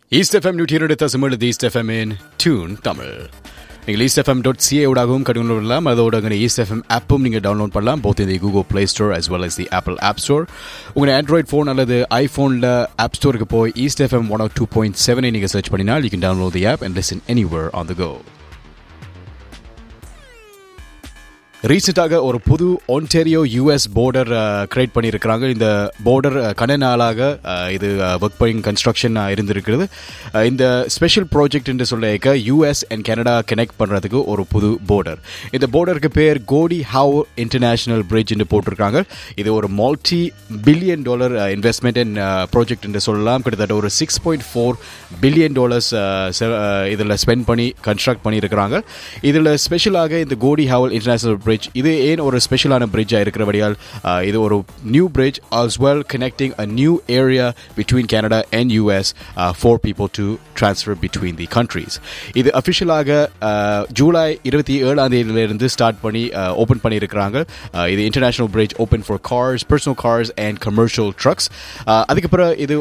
East FM நூற்றி இரண்டு தசமேழு ஈஸ்ட் எஃப்எம் இன் டியூன் தமிழ் நீங்கள் ஈஸ்ட் எஃப்எம் டாட் சிஏ ஊடாகவும் கடிதம் பண்ணலாம் அதோட ஈஸ்ட் எஃப்எம் ஆப்பும் நீங்கள் டவுன்லோட் பண்ணலாம் போத் இந்த Google Play Store as well as the Apple App Store உங்கள் ஆண்ட்ராய்ட் ஃபோன் அல்லது ஐஃபோனில் ஆப் ஸ்டோருக்கு போய் East FM one or two point செவனை நீங்கள் சர்ச் பண்ணினால் you can download the app and listen anywhere on the go ரீசெண்டாக ஒரு புது ஒன்டேரியோ யூஎஸ் போர்டர் கிரியேட் பண்ணியிருக்கிறாங்க இந்த போர்டர் கன நாளாக அஹ், இது ஒர்க் பண்ணி கன்ஸ்ட்ரக்ஷன் இருந்திருக்கிறது அஹ், இந்த ஸ்பெஷல் ப்ராஜெக்ட் என்று சொல்லிக்க யூஎஸ் அண்ட் கனடா கனெக்ட் பண்ணுறதுக்கு ஒரு புது போர்டர் இந்த போர்டருக்கு பேர் கோடி ஹவ் இன்டர்நேஷனல் பிரிட்ஜ் என்று போட்டிருக்காங்க இது ஒரு multi billion dollar investment and project என்று சொல்லலாம் கிட்டத்தட்ட ஒரு six point four billion dollars இதில் ஸ்பெண்ட் பண்ணி கன்ஸ்ட்ரக்ட் பண்ணியிருக்கிறாங்க இதில் ஸ்பெஷலாக இந்த கோடி ஹவல் இன்டர்நேஷனல் பிரிட்ஜ் இது ஏன் ஒரு ஸ்பெஷலான பிரிட்ஜாக இருக்கிறபடியால் அஹ், இது ஒரு new bridge as well connecting a new area between Canada and US uh, for people to transfer between the countries. இது அஃபிஷியலாக ஜூலை இருபத்தி ஏழாம் தேதியிலிருந்து ஸ்டார்ட் பண்ணி ஓப்பன் பண்ணியிருக்கிறாங்க Uh, இது international bridge open for cars personal cars and commercial trucks அதுக்கப்புறம் இது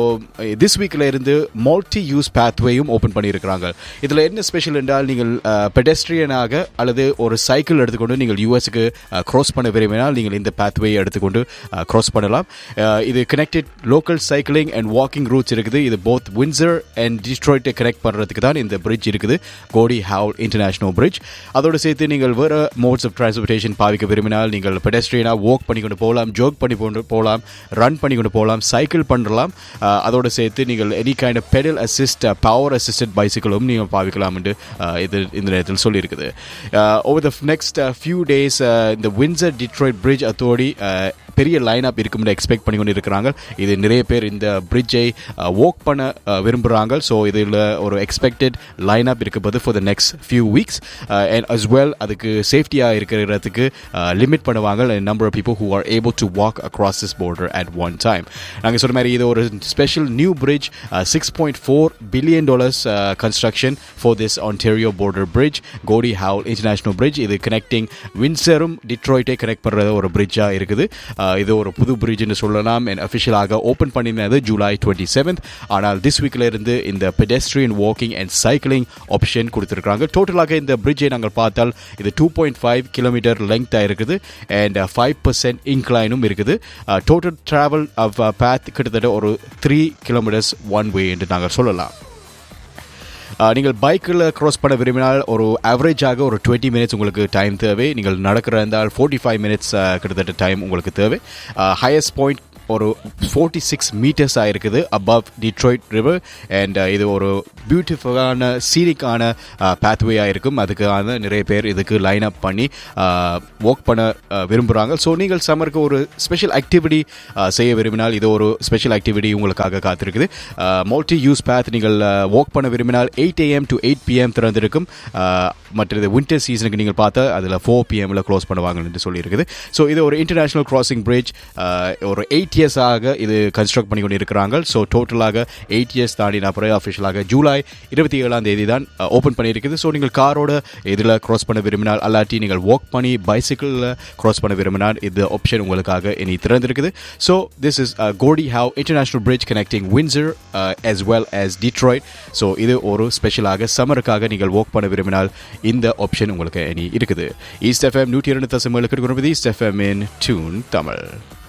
திஸ் வீக்கில் இருந்து மல்டி யூஸ் பேத்வேயும் ஓப்பன் பண்ணியிருக்கிறாங்க இதில் என்ன ஸ்பெஷல் என்றால் நீங்கள் பெடஸ்ட்ரியனாக அல்லது ஒரு சைக்கிள் எடுத்துக்கொண்டு நீங்கள் யூஎஸ்க்கு க்ராஸ் பண்ண விரும்பினால் நீங்கள் இந்த பேத்வே எடுத்துக்கொண்டு க்ராஸ் பண்ணலாம் அஹ், இது connected local cycling and walking routes இருக்குது இது போத் வின்சர் அண்ட் டிஸ்ட்ராய்ட்டை கனெக்ட் பண்ணுறதுக்கு தான் இந்த பிரிட்ஜ் இருக்குது கோடி ஹவுல் இன்டர்நேஷனல் பிரிட்ஜ் அதோடு சேர்த்து நீங்கள் வேறு மோட்ஸ் ஆஃப் டிரான்ஸ்போர்ட்டேஷன் பாவிக்க விரும்பினால் நீங்கள் பெடஸ்ட்ரியனாக வாக் பண்ணி கொண்டு போகலாம் ஜோக் பண்ணி கொண்டு போகலாம் ரன் பண்ணி கொண்டு போகலாம் சைக்கிள் பண்ணலாம் அஹ், அதோடு சேர்த்து நீங்கள் any kind of pedal assist power assisted பைசிக்கிளும் நீங்கள் பாவிக்கலாம் என்று அஹ், இது இந்த நேரத்தில் சொல்லியிருக்குது over the next few days இந்த வின்சர் டிட்ராய்ட் பிரிட்ஜ் அத்தோடி பெரிய லைன் அப் இருக்கும்னு எக்ஸ்பெக்ட் பண்ணி கொண்டு இருக்கிறாங்க இது நிறைய பேர் இந்த பிரிட்ஜை வாக் பண்ண uh, விரும்புகிறாங்க ஸோ இதில் ஒரு எக்ஸ்பெக்டட் லைன் அப் இருக்கும்போது for the next few weeks and as well அதுக்கு சேஃப்டியாக இருக்கிறதுக்கு லிமிட் பண்ணுவாங்க number of people who are able to walk across this border at one time நாங்கள் சொன்ன மாதிரி இது ஒரு special new bridge six point four billion dollars construction for this Ontario border bridge Gordie Howe international bridge இது connecting வின்சரும் டிட்ராய்ட்டை connect பண்ணுற ஒரு பிரிட்ஜாக இருக்குது அஹ், இது ஒரு புது பிரிட்ஜ்னு சொல்லலாம் அண்ட் அஃபிஷியலாக ஓப்பன் பண்ணினது ஜூலை டுவெண்ட்டி செவன்த் ஆனால் திஸ் வீக்கில் இருந்து இந்த pedestrian walking and cycling option கொடுத்துருக்காங்க டோட்டலாக இந்த பிரிட்ஜை நாங்கள் பார்த்தால் இது டூ பாயிண்ட் ஃபைவ் கிலோமீட்டர் லெங்க்த்தாக இருக்குது அண்ட் ஃபைவ் பர்சன்ட் இன்க்ளைனும் இருக்குது டோட்டல் ட்ராவல் பேத் கிட்டத்தட்ட ஒரு த்ரீ கிலோமீட்டர்ஸ் ஒன் வே என்று நாங்கள் சொல்லலாம் அஹ், நீங்கள் பைக்கில் க்ராஸ் பண்ண விரும்பினால் ஒரு ஆவரேஜாக ஒரு டுவெண்ட்டி மினிட்ஸ் உங்களுக்கு டைம் தேவை நீங்கள் நடக்கிற இருந்தால் ஃபோர்ட்டி ஃபைவ் மினிட்ஸ் கிட்டத்தட்ட டைம் உங்களுக்கு தேவை ஹையஸ்ட் பாயிண்ட் ஒரு ஃபோர்ட்டி சிக்ஸ் மீட்டர்ஸாக இருக்குது அபவ் டிட்ராய்ட் ரிவர் அண்ட் இது ஒரு பியூட்டிஃபுல்லான சீனிக்கான பேத்வேயாக இருக்கும் அதுக்கான நிறைய பேர் இதுக்கு லைன் அப் பண்ணி ஒர்க் பண்ண அஹ், விரும்புகிறாங்க ஸோ நீங்கள் சம்மருக்கு ஒரு ஸ்பெஷல் ஆக்டிவிட்டி செய்ய விரும்பினால் இது ஒரு ஸ்பெஷல் ஆக்டிவிட்டி உங்களுக்காக காத்திருக்குது மல்டி யூஸ் பேத் நீங்கள் ஒர்க் பண்ண விரும்பினால் eight AM to eight PM திறந்திருக்கும் அஹ், மற்றது வின்டர் சீசனுக்கு நீங்கள் பார்த்தா அதில் ஃபோர் பிஎம்மில் க்ளோஸ் பண்ணுவாங்க என்று சொல்லியிருக்குது ஸோ இது ஒரு இன்டர்நேஷனல் கிராசிங் பிரிட்ஜ் ஒரு எயிட் இயர்ஸாக இது கன்ஸ்ட்ரக்ட் பண்ணி கொண்டு இருக்கிறாங்க ஸோ டோட்டலாக எயிட் இயர்ஸ் தாண்டின அப்புறம் அஃபிஷியலாக ஜூலை இருபத்தி ஏழாம் தேதி தான் ஓப்பன் பண்ணியிருக்குது ஸோ நீங்கள் காரோட இதில் க்ராஸ் பண்ண விரும்பினால் அல்லாட்டி நீங்கள் வாக் பண்ணி பைசிக்கிளில் க்ராஸ் பண்ண விரும்பினால் இந்த ஆப்ஷன் உங்களுக்காக இனி திறந்திருக்குது so this is Gordie Howe international bridge connecting Windsor as well as Detroit so இது ஒரு ஸ்பெஷலாக சம்மருக்காக நீங்கள் வாக் பண்ண விரும்பினால் இந்த ஆப்ஷன் உங்களுக்கு இனி இருக்குது ஈஸ்ட் எஃப்எம் நூற்றி இரண்டு தசம் ஏழு ஈஸ்ட் எஃப்எம் இன் டியூன் தமிழ்